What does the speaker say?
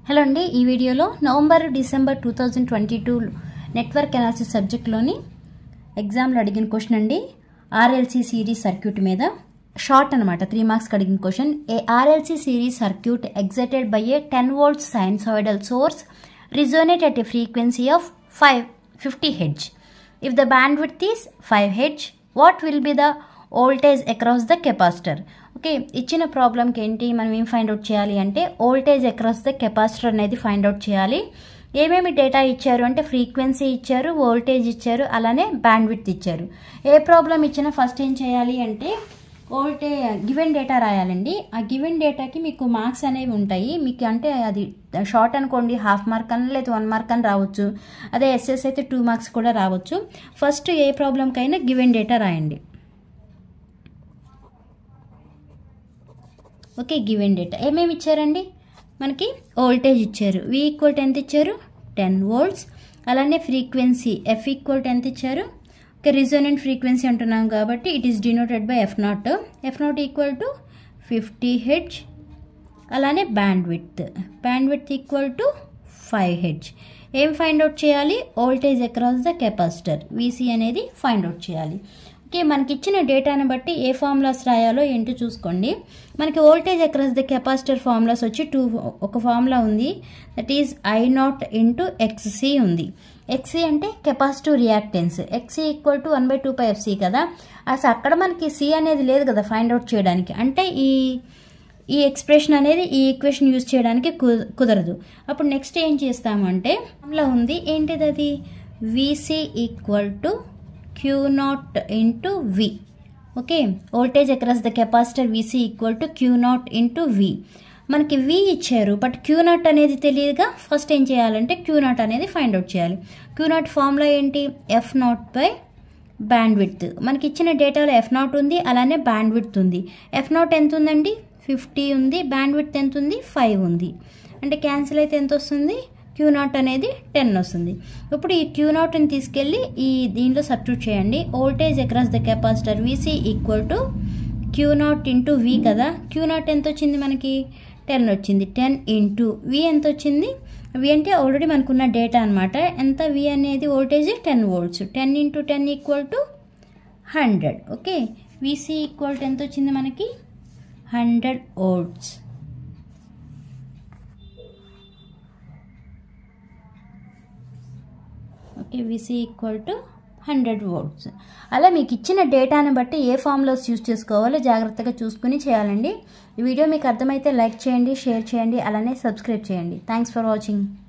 hello అండి ఈ వీడియోలో November December two thousand twenty two network analysis సబ్జెక్ట్లోని ఎగ్జామ్లో అడిగిన క్వశ్చన్ అండి ఆర్ఎల్సి సిరీస్ సర్క్యూట్ మీద షార్ట్ అనమాట త్రీ మార్క్స్కి అడిగిన question a RLC series circuit excited by a ten volts sinusoidal source resonate at a frequency of five fifty hertz if the bandwidth is five hertz what will be the voltage across the capacitor okay ఇచ్చిన ప్రాబ్లంకి ఏంటి మనం ఏం find out చేయాలి అంటే voltage across the capacitor అనేది find out చేయాలి ఏమేమి డేటా ఇచ్చారు అంటే ఫ్రీక్వెన్సీ ఇచ్చారు వోల్టేజ్ ఇచ్చారు అలానే బ్యాండ్ విత్ ఇచ్చారు ఏ ప్రాబ్లం ఇచ్చినా ఫస్ట్ ఏం చేయాలి అంటే వోల్టే గివెన్ డేటా రాయాలండి ఆ గివెన్ డేటాకి మీకు మార్క్స్ అనేవి ఉంటాయి మీకు అంటే అది షార్ట్ అనుకోండి హాఫ్ మార్క్ అని లేదా వన్ మార్క్ అని రావచ్చు అదే ఎస్ఎస్ అయితే టూ మార్క్స్ కూడా రావచ్చు ఫస్ట్ ఏ ప్రాబ్లంకైనా గివెన్ డేటా రాయండి ఓకే గివెన్ డేటా ఏమేమి ఇచ్చారండి మనకి వోల్టేజ్ ఇచ్చారు వి ఈక్వల్ టు ఎంత ఇచ్చారు టెన్ వోల్ట్స్ అలానే ఫ్రీక్వెన్సీ ఎఫ్ ఈక్వల్ టు ఎంత ఇచ్చారు ఓకే రిజోనెంట్ ఫ్రీక్వెన్సీ అంటున్నాం కాబట్టి it is denoted by F naught F naught equal to fifty hertz అలానే bandwidth bandwidth equal to five hertz ఏం find out చేయాలి voltage across the capacitor VC అనేది find out చేయాలి okay మనకి ఇచ్చిన డేటాను బట్టి ఏ ఫార్ములాస్ రాయాలో ఏంటో చూసుకోండి మనకి voltage across the capacitor formulas వచ్చి టూ ఒక ఫార్ములా ఉంది that is I naught into XC ఉంది ఎక్సీ అంటే capacitive reactance XC equal to one by two pi FC కదా అసలు అక్కడ మనకి సి అనేది లేదు కదా ఫైండ్ అవుట్ చేయడానికి అంటే ఈ ఈ ఎక్స్ప్రెషన్ అనేది ఈ ఈక్వేషన్ యూజ్ చేయడానికి కుదరదు అప్పుడు నెక్స్ట్ ఏం చేస్తామంటే ఫార్ములా ఉంది ఏంటిది అది VC equal to Q naught into V okay voltage across the capacitor VC equal to Q naught into V మనకి వి ఇచ్చారు బట్ క్యూ నాట్ అనేది తెలియదుగా ఫస్ట్ ఏం చేయాలంటే క్యూ నాట్ అనేది ఫైండ్ అవుట్ చేయాలి క్యూ నాట్ ఫార్ములా ఏంటి F naught by bandwidth మనకి ఇచ్చిన డేటాలో ఎఫ్ నాట్ ఉంది అలానే బ్యాండ్ విడ్త్ ఉంది ఎఫ్ నాట్ ఎంత ఉందండి ఫిఫ్టీ ఉంది బ్యాండ్ విడ్త్ ఎంత ఉంది ఫైవ్ ఉంది అంటే క్యాన్సిల్ అయితే ఎంత వస్తుంది క్యూ నాట్ అనేది టెన్ వస్తుంది ఇప్పుడు ఈ క్యూ నాట్ని తీసుకెళ్ళి ఈ దీంట్లో సబ్స్టిట్యూట్ చేయండి voltage across the capacitor VC equal to Q naught into V కదా క్యూ నాట్ ఎంత వచ్చింది మనకి టెన్ వచ్చింది టెన్ ఇంటూ వి ఎంత వచ్చింది వి అంటే ఆల్రెడీ మనకున్న డేటా అనమాట ఎంత వి అనేది voltage ten volts ten into ten equal to hundred okay VC equal to ఎంత వచ్చింది మనకి hundred volts okay VC equal to hundred volts అలా మీకు ఇచ్చిన డేటాను బట్టి ఏ ఫార్ములాస్ యూస్ చేసుకోవాలో జాగ్రత్తగా చూసుకుని చేయాలండి ఈ వీడియో మీకు అర్థమైతే లైక్ చేయండి షేర్ చేయండి అలానే సబ్స్క్రైబ్ చేయండి థ్యాంక్స్ ఫర్ వాచింగ్